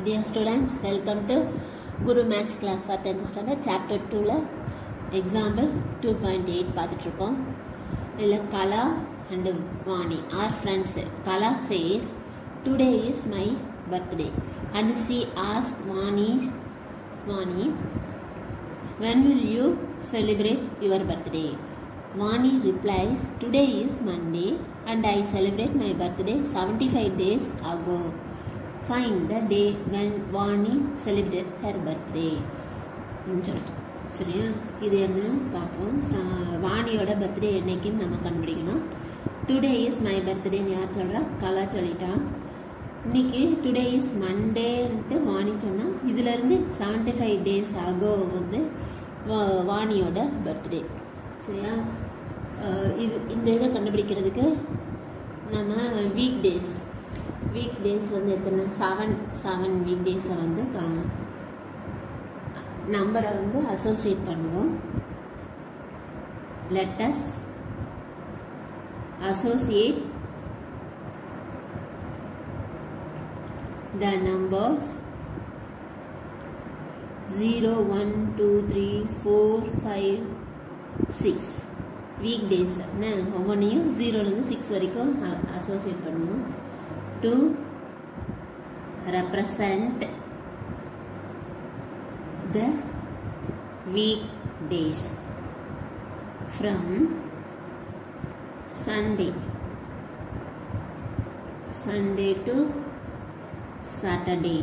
Dear students, welcome to Guru Max class for 10th standard chapter 2ல example 2.8 பார்த்துட்டு இருக்கோம் இதில் Kala and Vani are friends Kala says today is my birthday and she ask Vani Vani when will you celebrate your birthday Vani replies, Today is Monday and I celebrate my birthday 75 days ago. Find the day when Vani celebrate her birthday. ன்னு சொல்லிட்டு சரியா இது என்னன்னு பார்ப்போம் ச- வாணியோட birthday என்னைக்குன்னு நம்ம கண்டுபிடிக்கணும் today is my பர்த்டேன்னு யார் சொல்கிறா கலா சொல்லிட்டா இன்னைக்கு டுடே இஸ் மண்டேன்ட்டு வாணி சொன்னால் இதுலேருந்து செவன்டி ஃபைவ் டேஸ் ஆகோ வந்து வா- வாணியோட பர்த்டே சரியா அஹ் இது இந்த இதை கண்டுபிடிக்கிறதுக்கு நம்ம வீக் டேஸ் வீக் டேஸ் வந்து எத்தனை செவன் செவன் வீக் டேஸை வந்து நம்பரை வந்து அசோசியேட் பண்ணுவோம் let's associate the numbers 0 1 2 3 4 5 6 week days என்ன ஒவ்வொன்றையும் ஜீரோலேருந்து சிக்ஸ் வரைக்கும் அசோசியேட் பண்ணுவோம் to represent the week days from Sunday Sunday to Saturday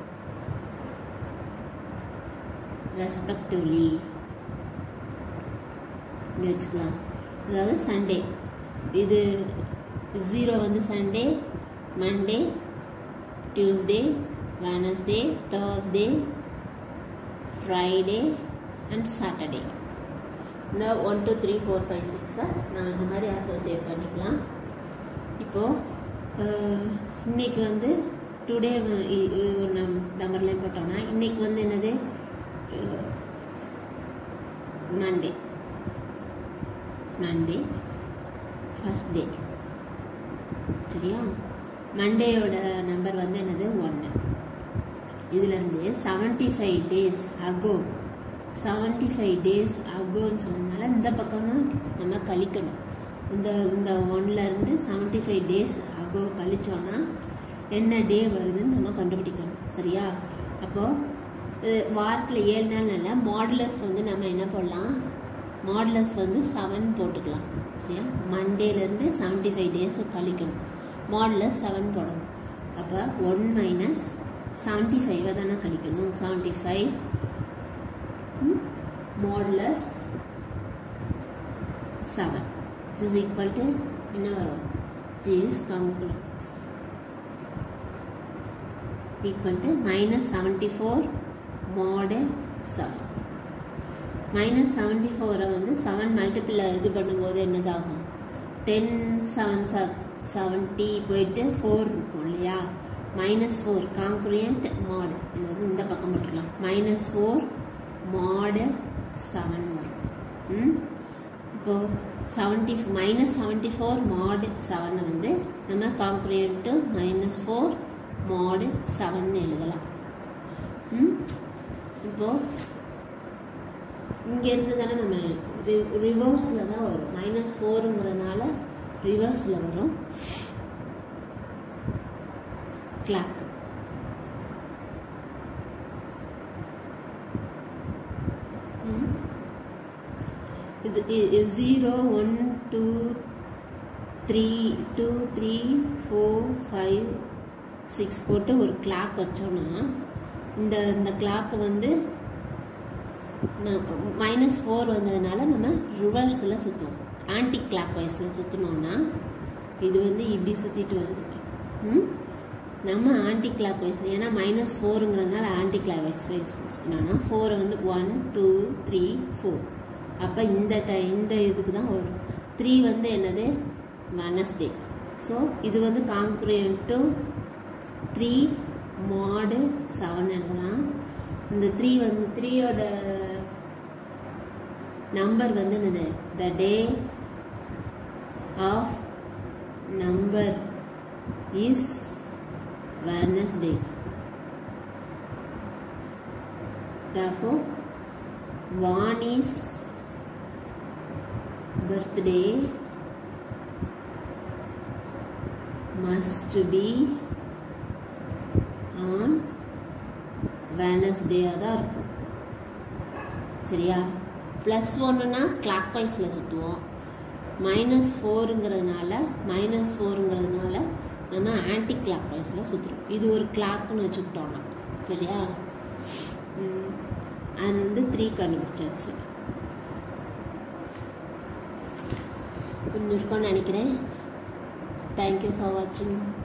respectively இங்க வச்சுக்கலாம் அதாவது சண்டே இது ஜீரோ வந்து Sunday Monday Tuesday Wednesday Thursday Friday and Saturday இந்த one two three four five சிக்ஸை நம்ம இந்த மாதிரி அசோசியேட் பண்ணிக்கலாம் இப்போது இன்னைக்கு வந்து டுடே ஒரு நம் நம்பர்லேயும் போட்டோம்னா இன்னைக்கு வந்து என்னது மண்டே மண்டே ஃபஸ்ட் டே சரியா மண்டேயோட நம்பர் வந்து என்னது ஒன்று இதுலேருந்து seventy five days ago seventy five days அகோன்னு சொன்னதுனால இந்த பக்கம்னா நம்ம கழிக்கணும் இந்த இந்த ஒன்லேருந்து செவன்ட்டி ஃபைவ் டேஸ் அகோ கழிச்சோன்னா என்ன டே வருதுன்னு நம்ம கண்டுபிடிக்கணும் சரியா அப்போது வாரத்தில் ஏழு நாள் நல்ல மாடுலஸ் வந்து நம்ம என்ன பண்ணலாம் மாடுலஸ் வந்து செவன் போட்டுக்கலாம் சரியா மண்டேலேருந்து செவன்ட்டி ஃபைவ் டேஸ் கழிக்கணும் மாடுலஸ் செவன் போடணும் அப்போ ஒன் மைனஸ் செவன்ட்டி ஃபைவை தானே கழிக்கணும் seventy five modulus seven is equal to என்ன வரும் ஜி இஸ் கங்குலம் equal to minus 74 mod 7 minus 74 வந்து 7 மல்டிபிள் இது பண்ணும்போது என்னதாகும் டென் செவன் செவன்ட்டி போயிட்டு ஃபோர் இருக்கும் இல்லையா மைனஸ் ஃபோர் காங்க்ரியன்ட் மாடு இது வந்து இந்த பக்கம் போட்டுக்கலாம் மைனஸ் ஃபோர் மாடு செவன் வரும் ம் இப்போது செவன்ட்டி மைனஸ் செவன்ட்டி ஃபோர் மாடு செவனை வந்து நம்ம congruent minus four mod seven எழுதலாம் ம் இப்போது இங்கேருந்து தானே நம்ம ரிவர்ஸில் தான் வரும் மைனஸ் ஃபோருங்கிறதுனால ரிவர்ஸில் வரும் கிளாக் இது zero one two three two three four five six போட்டு ஒரு கிளாக் வச்சோன்னா இந்த இந்த கிளாக் வந்து மைனஸ் ஃபோர் வந்ததுனால நம்ம ரிவர்ஸில் சுற்றுவோம் ஆன்டி கிளாக் வைஸில் சுற்றினோன்னா இது வந்து இப்படி சுற்றிட்டு வருது ம் நம்ம ஆன்டி கிளாக் வைஸ் ஏன்னா மைனஸ் ஃபோருங்கிறதுனால ஆன்டி கிளாக் வைஸ் சுற்றினோன்னா ஃபோரை வந்து ஒன் டூ த்ரீ ஃபோர் அப்போ இந்த ட இந்த இதுக்கு தான் வரும் த்ரீ வந்து என்னது வெனஸ்டே ஸோ இது வந்து congruent to three mod seven எழுதலாம் இந்த த்ரீ வந்து த்ரீயோட நம்பர் வந்து என்னது the day of number is Wednesday therefore Vani's birthday must be on வெனஸ்டேயாக தான் இருக்கும் சரியா ப்ளஸ் ஒன்றுனா கிளாக் வைஸில் சுற்றுவோம் மைனஸ் ஃபோருங்கிறதுனால மைனஸ் ஃபோருங்கிறதுனால நம்ம ஆன்டி கிளாக் வைஸில் சுற்றுறோம் இது ஒரு கிளாக்னு வச்சுக்கிட்டோம்னா சரியா ம், அது வந்து த்ரீ கண்டுபிடிச்சாச்சு இன்னும் இருக்கும்னு நினைக்கிறேன் தேங்க்யூ ஃபார் வாட்சிங்